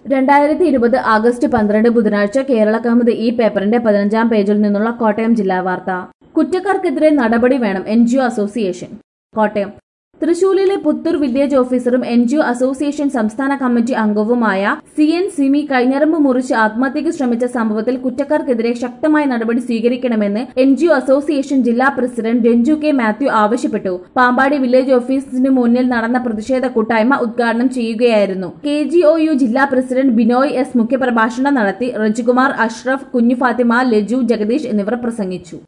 രണ്ടായിരത്തി ഇരുപത് ആഗസ്റ്റ് പന്ത്രണ്ട് ബുധനാഴ്ച കേരള കൗമുദി ഈ പേപ്പറിന്റെ പതിനഞ്ചാം പേജിൽ നിന്നുള്ള കോട്ടയം ജില്ലാ വാർത്ത കുറ്റക്കാർക്കെതിരെ നടപടി വേണം എൻ അസോസിയേഷൻ കോട്ടയം തൃശൂരിലെ പുത്തൂർ വില്ലേജ് ഓഫീസറും എൻ ജി ഒ അസോസിയേഷൻ സംസ്ഥാന കമ്മിറ്റി അംഗവുമായ സി എൻ സിമി കൈഞ്ഞറമ്പ് മുറിച്ച് ആത്മഹത്യയ്ക്ക് ശ്രമിച്ച സംഭവത്തിൽ കുറ്റക്കാർക്കെതിരെ ശക്തമായ നടപടി സ്വീകരിക്കണമെന്ന് എൻ ജി ഒ അസോസിയേഷൻ ജില്ലാ പ്രസിഡന്റ് രഞ്ജു കെ മാത്യു ആവശ്യപ്പെട്ടു പാമ്പാടി വില്ലേജ് ഓഫീസിന് മുന്നിൽ നടന്ന പ്രതിഷേധ കൂട്ടായ്മ ഉദ്ഘാടനം ചെയ്യുകയായിരുന്നു കെ ജി ഒ യു ജില്ലാ പ്രസിഡന്റ് ബിനോയ് എസ് മുഖ്യപ്രഭാഷണം നടത്തി റജികുമാർ അഷ്റഫ് കുഞ്ഞു ഫാത്തിമ ലജു ജഗദീഷ് എന്നിവർ പ്രസംഗിച്ചു